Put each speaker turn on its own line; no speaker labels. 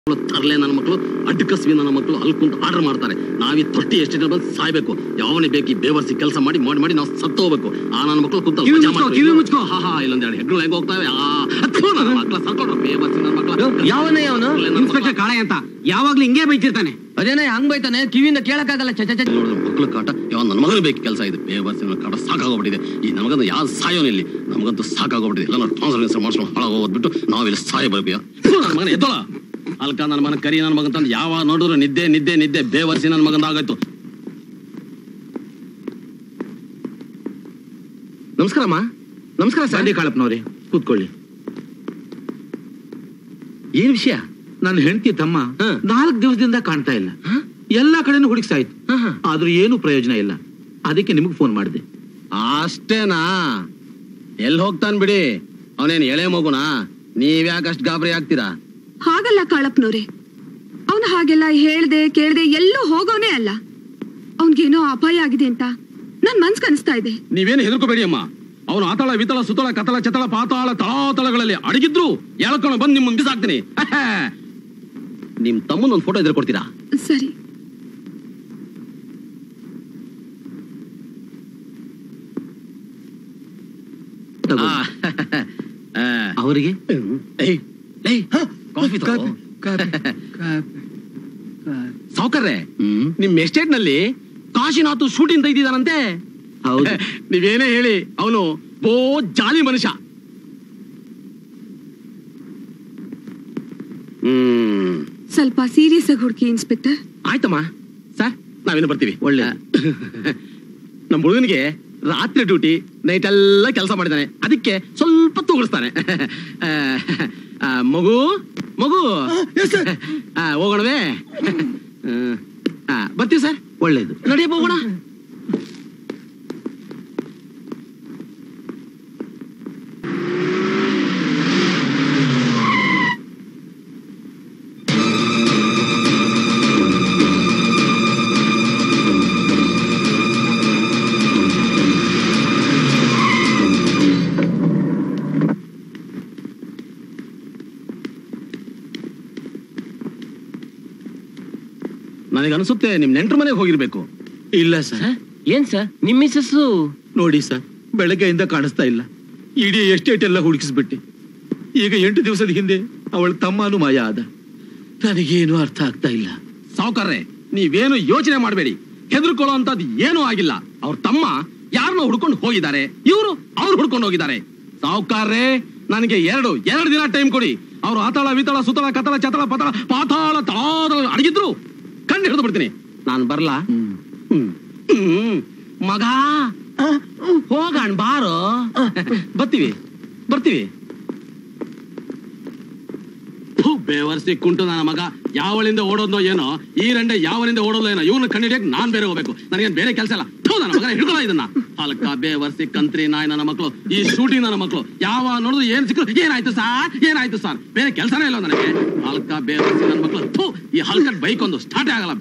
ತರಲೆ ನನ್ನ ಮಕ್ಕಳು ಅಡ್ಕಸ್ವಿ ನನ್ನ ಮಕ್ಕಳು ಅಲ್ಲಿ ಕುಂತು ಆರ್ಡರ್ ಮಾಡ್ತಾರೆ ನಾವೀ ತೊಟ್ಟಿ ಎಷ್ಟು ಜನ ಬಂದು ಸಾಯ್ಬೇಕು ಯಾವನೇ ಬೇಕು ಈ ಬೇವರ್ಸಿ ಕೆಲಸ ಮಾಡಿ ಮಾಡಿ ಮಾಡಿ ನಾವು ಸತ್ತು ಹೋಗ್ಬೇಕು ಆ ನನ್ನ ಮಕ್ಕಳು ಕುಂತ
ಕಿವಿ ಮುಚ್ಕೋ, ಕಿವಿ ಮುಚ್ಕೋ.
ಹಾ ಹಾ ಇಲ್ಲೊಂದ್ ಎರಡು ಹೆಗ್ಗಳು ಹೆಂಗ್ ಹೋಗ್ತಾವೆ ಆ ಅಥ್ವಾ ನನ್ನ ಮಕ್ಕಳ ಸರ್ಕೊಂಡ್ರು ಬೇವರ್ಸಿ ನನ್ನ ಮಕ್ಕಳು
ಯಾವನೇ ಅವನು
ಇನ್ಸ್ಪೆಕ್ಟರ್ ಕಾಳೆ ಅಂತ ಯಾವಾಗ್ಲೂ ಹಿಂಗೆ ಬೈತಿರ್ತಾನೆ
ಅದೇನೇ ಹಂಗ್ ಬೈತಾನೆ ಕಿವಿಯಿಂದ ಕೇಳಕ್ಕಾಗಲ್ಲ ಚ ಚ ಚ.
ನೋಡಿದ್ರೆ ಮಕ್ಕಳು ಕಾಟ ಯಾವ ನನ್ನ ಮಗನಿಗೆ ಬೇಕು ಕೆಲಸ ಇದೆ ಬೇವರ್ಸಿ ನನ್ನ ಕಾಟ ಸಾಕಾಗೋಗ್ಬಿಟ್ಟಿದೆ ಈ ನಮಗಂತೂ ಯಾವ ಸಾಯೋನ್ ಇಲ್ಲಿ ನಮಗಂತೂ ಸಾಕಾಗೋಗ್ಬಿಟ್ಟಿದೆ ಎಲ್ಲ ನಾವು ಟ್ರಾನ್ಸ್ಫರ್ ಮಾಡ್ಸ್ಕೊಂಡು ಹಾಳಾಗೋಗ್ಬಿಟ್ಟು ನಾವಿಲ್ಲಿ ಸಾಯ ಬರ್ತೀಯ ನನ್ನ ಮಗನ ಎದ್ದೋಳ ಅಲ್ಕ ನನ್ನ ಮಗನ ಕರಿ ನನ್ನ ಮಗನ್ ತಂದು ಯಾವ ನೋಡಿದ್ರು ನಿದ್ದೆ ನಿದ್ದೆ ನಿದ್ದೆ ಬೇವರ್ಸಿ ನನ್ನ ಮಗಂದ ಆಗೋಯ್ತು
ನಮಸ್ಕಾರಮ್ಮ ನಮಸ್ಕಾರ ಸರ್
ಗಾಂಧಿ ಕಾಳಪ್ಪನವ್ರೆ ಕೂತ್ಕೊಳ್ಳಿ
ಏನ್ ವಿಷಯ
ನನ್ನ ಹೆಂಡತಿ ತಮ್ಮ
ಹ.
ನಾಲ್ಕು ದಿವಸದಿಂದ ಕಾಣ್ತಾ ಇಲ್ಲ
ಹ?
ಎಲ್ಲಾ ಕಡೆನೂ ಹುಡುಕ್ಸಾಯ್ತು
ಹ, ಹ.
ಆದ್ರೂ ಏನು ಪ್ರಯೋಜನ ಇಲ್ಲ ಅದಕ್ಕೆ ನಿಮಗೆ ಫೋನ್ ಮಾಡಿದೆ
ಅಷ್ಟೇನಾ ಎಲ್ಲಿ ಹೋಗ್ತಾನ್ ಬಿಡಿ ಅವನೇನ್ ಎಳೆ ಮಗುನಾ ನೀವ್ಯಾಕೆ ಅಷ್ಟು ಗಾಬರಿ ಆಗ್ತೀರಾ
ಹಾಗಲ್ಲ ಕಾಳಪ್ಪನವ್ರೆ ಅವನು ಹಾಗೆಲ್ಲ ಹೇಳ್ದೆ ಕೇಳ್ದೆ ಎಲ್ಲೂ ಹೋಗೋನೇ ಅಲ್ಲ ಅವನ್ಗೇನೋ ಅಪಾಯ ಆಗಿದೆ ಅಂತ ನನ್ ಮನ್ಸ್ ಕನಿಸ್ತಾ ಇದೆ
ನೀವೇನು ಹೆದರ್ಕೋಬೇಡಿ ಅಮ್ಮ ಅವನು ಆತಳ ವಿತಳ ಸುತಳ ಕತಳ ಚತಳ ಪಾತಾಳ ತಳಾತಳಗಳಲ್ಲಿ ಅಡಗಿದ್ರು ಎಳ್ಕೊಂಡು ಬಂದು ನಿಮ್ಮ ಬಿಸಾಕ್ತೀನಿ ನಿಮ್ ತಮ್ಮನ ಒಂದು ಫೋಟೋ ಇದ್ರೆ ಕೊಡ್ತೀರಾ
ಸರಿ
ತಗೋ.
ಆ, ಆ,
ಅವರಿಗೆ
ಏಯ್, ಏಯ್, ಕಾಫಿ ತಗೋ. ಸಾವ್ಕಾರ್ರೆ ನಿಮ್ ಎಸ್ಟೇಟ್ ನಲ್ಲಿ ಕಾಶಿನಾಥ್ ಶೂಟಿಂಗ್ ತೆಗ್ದಿದಾನಂತೆ
ಹೌದು
ನೀವೇನೇ ಹೇಳಿ ಅವನು ಬೋ ಜಾಲಿ ಮನುಷ್ಯ ಹ್ಮ್
ಸ್ವಲ್ಪ ಸೀರಿಯಸ್ ಆಗಿ ಹುಡುಕಿ ಇನ್ಸ್ಪೆಕ್ಟರ್
ಆಯ್ತಮ್ಮ ಸರ್ ನಾವೇನು ಬರ್ತೀವಿ
ಒಳ್ಳೆ
ನಮ್ಮ ಹುಡುಗನಿಗೆ ರಾತ್ರಿ ಡ್ಯೂಟಿ ನೈಟ್ ಎಲ್ಲ ಕೆಲಸ ಮಾಡಿದ್ದಾನೆ ಅದಕ್ಕೆ ಸ್ವಲ್ಪ ತೂಗಿಸ್ತಾನೆ ಆ, ಮಗು ಮಗು ಆ, ಹೋಗೋಣವೇ ಆ, ಬರ್ತೀವಿ ಸರ್
ಒಳ್ಳೇದು
ನಡಿಯಪ್ಪ ಹೋಗೋಣ ನನಗೆ ಅನಿಸುತ್ತೆ ನಿಮ್ ನೆಂಟ್ರ ಮನೆಗೆ ಹೋಗಿರ್ಬೇಕು
ಇಲ್ಲ ಸರ್
ಏನ್ ಸರ್ ನಿಮ್ ಮಿಸ್ಸಸ್
ನೋಡಿ ಸರ್ ಬೆಳಗ್ಗೆಯಿಂದ ಕಾಣಿಸ್ತಾ ಇಲ್ಲ ಇಡೀ ಎಸ್ಟೇಟ್ ಎಲ್ಲ ಹುಡುಕಿಸ್ಬಿಟ್ಟೆ ಈಗ ಎಂಟು ದಿವಸದ ಹಿಂದೆ ಅವಳ ತಮ್ಮನೂ ಮಾಯ ಆದ ನನಗೇನು ಅರ್ಥ ಆಗ್ತಾ ಇಲ್ಲ
ಸಾವುಕಾರ್ರೆ ನೀವೇನು ಯೋಚನೆ ಮಾಡಬೇಡಿ ಹೆದರ್ಕೊಳ್ಳೋ ಅಂತದ್ ಏನೂ ಆಗಿಲ್ಲ ಅವ್ರ ತಮ್ಮ ಯಾರನ್ನ ಹುಡ್ಕೊಂಡು ಹೋಗಿದ್ದಾರೆ ಇವರು ಅವ್ರು ಹುಡ್ಕೊಂಡು ಹೋಗಿದ್ದಾರೆ ಸಾವುಕಾರ್ರೆ ನನಗೆ ಎರಡು ಎರಡು ದಿನ ಟೈಮ್ ಕೊಡಿ ಅವ್ರು ಆತಾಳ ವಿತಳ ಸುತಳ ಕತಳ ಚತಳ ಪತಳ ಪಾತಾಳ ತಳಾದ ಅಡಗಿದ್ರು ಕಂಡು ಹಿಡಿದು ಬಿಡ್ತೀನಿ ನಾನು ಬರ್ಲಾ ಹ್ಮ್. ಹ್ಮ್. ಮಗ ಹೋಗಣ ಬಾರೋ ಬರ್ತೀವಿ ಬರ್ತೀವಿ ಥು, ಬೇವರ್ಸಿ ಕುಂಟು ನನ್ನ ಮಗ ಯಾವಳಿಂದ ಓಡೋದ್ನೋ ಏನೋ ಈ ರಂಡೆ ಯಾವನಿಂದ ಓಡೋದ್ನೋ ಏನೋ ಇವನು ಕಂಡಿಡಿಯಕ್ ನಾನ್ ಬೇರೆ ಹೋಗ್ಬೇಕು ನನಗೇನ್ ಬೇರೆ ಕೆಲಸ ಇಲ್ಲ ಥು, ನನ್ನ ಮಗನ ಹಿಡ್ಕೊಳ ಇದನ್ನ ಹಲ್ಕ ಬೇವರ್ಸಿ ಕಂತ್ರಿ ನಾಯಿ ನನ್ನ ಮಕ್ಕಳು ಈ ಶೂಟಿಂಗ್ ನನ್ನ ಮಕ್ಕಳು ಯಾವ ನೋಡಿದ್ರು ಏನ್ ಸಿಕ್ಕರು ಏನಾಯ್ತು ಸಾರ್ ಏನಾಯ್ತು ಸಾರ್ ಬೇರೆ ಕೆಲಸನೇ ಇಲ್ಲ ನನಗೆ ಹಲ್ಕ ಬೇವರ್ಸಿ ನನ್ನ ಮಕ್ಕಳು ಥು, ಈ ಹಲ್ಕಟ್ ಬೈಕ್ ಒಂದು ಸ್ಟಾರ್ಟ್ ಆಗಲ್ಲ